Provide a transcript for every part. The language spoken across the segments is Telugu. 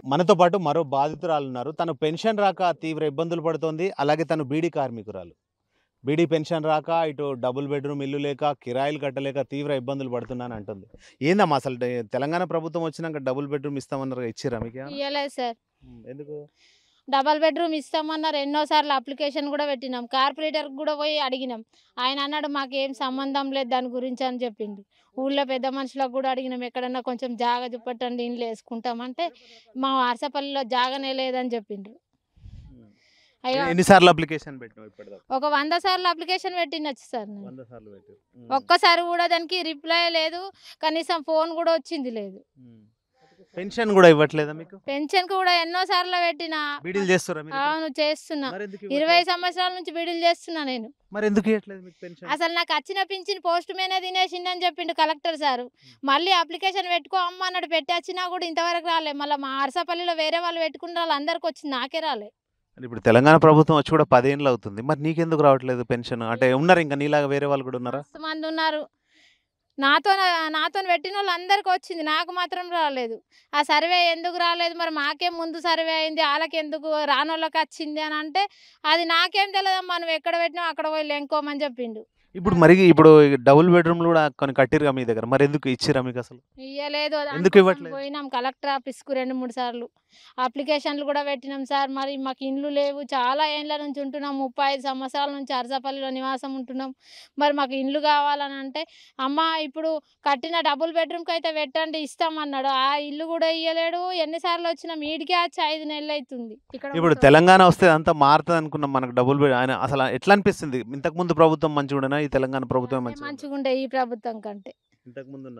మనతో పాటు మరో బాధితురాలు ఉన్నారు తను పెన్షన్ రాక తీవ్ర ఇబ్బందులు పడుతోంది అలాగే తను బీడీ కార్మికురాలు బీడీ పెన్షన్ రాక ఇటు డబుల్ బెడ్రూమ్ ఇల్లు లేక కిరాయిలు కట్టలేక తీవ్ర ఇబ్బందులు పడుతున్నాను అంటుంది ఏందమ్మా అసలు డే- తెలంగాణ ప్రభుత్వం వచ్చినాక డబుల్ బెడ్రూమ్ ఇస్తామన్నారు ఇచ్చిరా మీకు ఏమన్నా? ఇయ్యలేదు సార్ ఉమ్, ఎందుకు డబల్ బెడ్రూమ్ ఇస్తామన్నారు ఎన్నోసార్లు అప్లికేషన్ కూడా పెట్టినాం కార్పొరేటర్కి కూడా పోయి అడిగినాం ఆయన అన్నాడు మాకేం సంబంధం లేదు దాని గురించి అని చెప్పిండు ఊళ్ళో పెద్ద మనుషులకు కూడా అడిగినాం ఎక్కడన్నా కొంచెం జాగ చూపట్టండి ఇండ్లు వేసుకుంటామంటే మా వారసపల్లిలో జాగనే లేదని చెప్పిండ్రు ఉమ్. అయ్యో ఎన్నిసార్లు అప్లికేషన్ పెట్టినావు ఇప్పటిదాకా ఒక వంద సార్లు అప్లికేషన్ పెట్టినచ్చు సార్ నేను వంద సార్లు పెట్టి ఒక్కసారి కూడా దానికి రిప్లై లేదు కనీసం ఫోన్ కూడా వచ్చింది లేదు పెన్షన్ కూడా ఇవ్వట్లేదా మీకు పెన్షన్ కూడా ఎన్నో సార్లు పెట్టినా బీడీలు చేస్తారా మీరు ఇప్పుడు? అవును చేస్తున్నా మరి ఎందుకు ఇరవై ఇవ్వట్లేదు? సంవత్సరాల నుంచి బిడులు చేస్తున్నా నేను మరి ఎందుకు ఇవ్వట్లేదు మీకు పెన్షన్ అసలు నాకు వచ్చిన పింఛన్ పోస్ట్ మేనే తినేసిండు అని చెప్పిండు కలెక్టర్ సారు మళ్ళీ అప్లికేషన్ పెట్టుకో అమ్మ అన్నాడు పెట్టి వచ్చినా కూడా ఇంతవరకు రాలే మళ్ళీ మా అరసపల్లిలో వేరే వాళ్ళు పెట్టుకున్న వాళ్ళు అందరికి వచ్చింది నాకే రాలే మరి ఇప్పుడు తెలంగాణ ప్రభుత్వం వచ్చి కూడా పదేళ్ళు అవుతుంది మరి నీకెందుకు రావట్లేదు పెన్షన్ అంటే ఉన్నారు ఇంకా నీలాగా వేరే వాళ్ళు కూడా ఉన్నారా మస్తు మంది ఉన్నారు నాతో నాతో పెట్టిన వాళ్ళు అందరికి వచ్చింది నాకు మాత్రం రాలేదు ఆ సర్వే ఎందుకు రాలేదు మరి మాకేం ముందు సర్వే అయింది వాళ్ళకి ఎందుకు రానోళ్ళకి వచ్చింది అని అంటే అది నాకేం తెలియదమ్మా నువ్వు ఎక్కడ పెట్టినావు అక్కడ పోయి లెంకోమని చెప్పిండు ఇప్పుడు మరి ఇప్పుడు డబుల్ బెడ్రూమ్ కూడా కొన్ని కట్టిరుగా మీ దగ్గర మరి ఎందుకు ఇచ్చిరా మీకు అసలు ఇయ్యలేదు ఎందుకు దానికోసం ఇవ్వట్లేదు? పోయినాం కలెక్టర్ ఆఫీస్కు రెండు మూడు సార్లు అప్లికేషన్లు కూడా పెట్టినాం సార్ మరి మాకు ఇండ్లు లేవు చాలా ఏండ్ల నుంచి ఉంటున్నాం ముప్పై ఐదు సంవత్సరాల నుంచి అరసపల్లిలో నివాసం ఉంటున్నాం మరి మాకు ఇండ్లు కావాలని అంటే అమ్మ ఇప్పుడు కట్టిన డబుల్ బెడ్రూమ్కి అయితే పెట్టండి ఇస్తామన్నాడు ఆ ఇల్లు కూడా ఇయ్యలేడు ఎన్నిసార్లు వచ్చినాం ఈడికే వచ్చి ఐదు నెలలు అవుతుంది ఇక్కడ ఇప్పుడు ఉంటున్నాం. తెలంగాణ వస్తే అంతా మారుతుంది అనుకున్నాం మనకు డబుల్ బెడ్ ఆయన అసలు ఎట్లా అనిపిస్తుంది ఇంతకు ముందు ప్రభుత్వం మంచిగా ఉండనా ఈ తెలంగాణ ప్రభుత్వం అదే మంచిగా మంచిగా ఉండే ఈ ప్రభుత్వం కంటే ఇంతకు ముందు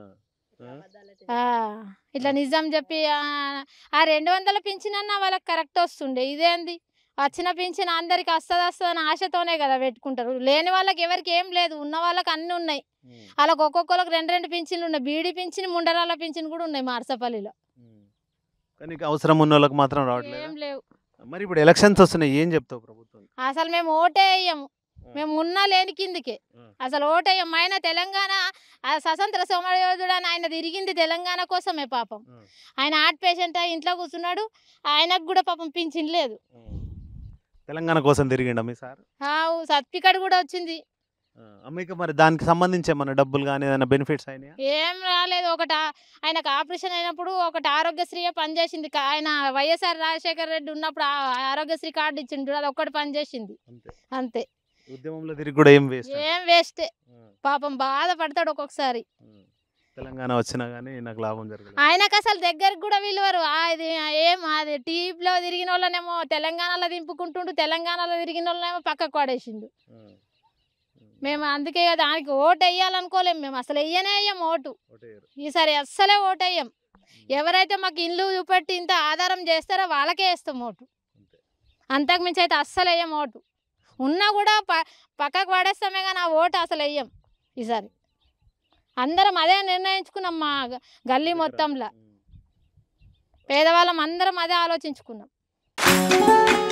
ఆ, ఇట్లా నిజం చెప్పి ఆ, ఆ రెండు వందల పింఛనన్నా వాళ్ళకి కరెక్ట్ వస్తుండే ఇదేంది వచ్చిన పింఛన్ అందరికి వస్తుంది వస్తుంది అని ఆశతోనే కదా పెట్టుకుంటారు లేని వాళ్ళకి ఎవరికి ఏం లేదు ఉన్న వాళ్ళకి అన్నీ ఉన్నాయి వాళ్ళకి ఒక్కొక్కరికి రెండు రెండు పింఛన్లు ఉన్నాయి బీడీ పింఛన్ ముండరాల పింఛన్ కూడా ఉన్నాయి మార్సపల్లిలో కానీ ఇక అవసరం ఉన్న వాళ్ళకి మాత్రం రావట్లేదు ఏం లేవు మరి ఇప్పుడు ఎలక్షన్స్ వస్తున్నాయి ఏం చెప్తావు ప్రభుత్వం అసలు మేము ఓటే వేయము మేము ఉన్నా లేని కిందికే ఆ. అసలు ఓటేయం ఆయన తెలంగాణ ఆ స్వతంత్ర సమరయోధుడు అని ఆయన తిరిగింది తెలంగాణ కోసమే పాపం ఆ. ఆయన హార్ట్ పేషెంట్ అయి ఇంట్లో కూర్చున్నాడు ఆయనకు కూడా పాపం పింఛన్ లేదు తెలంగాణ కోసం తిరిగిండా మీ సార్ సర్టిఫికెట్ కూడా వచ్చింది అమ్మిక మరి దానికి సంబంధించి ఏమన్నా డబ్బులు కానీ ఏదైనా బెనిఫిట్స్ అయినాయా ఏం రాలేదు ఒకట ఆయనకు ఆపరేషన్ అయినప్పుడు ఒకటి ఆరోగ్యశ్రీయే పనిచేసింది కా- ఆయన వైఎస్ఆర్ రాజశేఖర రెడ్డి ఉన్నప్పుడు ఆ ఆరోగ్యశ్రీ కార్డు ఇచ్చిండు అది ఒక్కటి పనిచేసింది అంతే అంతే ఉద్యమంలో తిరిగి కూడా ఏం వేస్ట్ ఏం వేస్టే పాపం బాధపడతాడు ఒక్కొక్కసారి తెలంగాణ వచ్చినా కానీ నాకు లాభం జరగలేదు ఆయనకు అసలు దగ్గరికి కూడా విలువరు అది ఏం అది టీవీలో తిరిగిన వాళ్ళనేమో తెలంగాణలో దింపుకుంటుండు తెలంగాణలో తిరిగిన వాళ్ళనేమో పక్కకు పడేసిండు మేము అందుకే కదా దానికి ఓటు వేయాలనుకోలేము మేము అసలు వెయ్యనే వేయం ఓటు ఈసారి అస్సలే ఓటు వేయం ఎవరైతే మాకు ఇల్లు చూపెట్టి ఇంత ఆధారం చేస్తారో వాళ్ళకే వేస్తాం ఓటు అంతకు మించి అయితే అస్సలు వేయం ఓటు ఉన్నా కూడా ప పక్కకు పడేస్తామే కానీ ఆ ఓటు అసలు వేయం ఈసారి అందరం అదే నిర్ణయించుకున్నాం మా గ- గల్లీ మొత్తంలో పేదవాళ్ళం అందరం అదే ఆలోచించుకున్నాం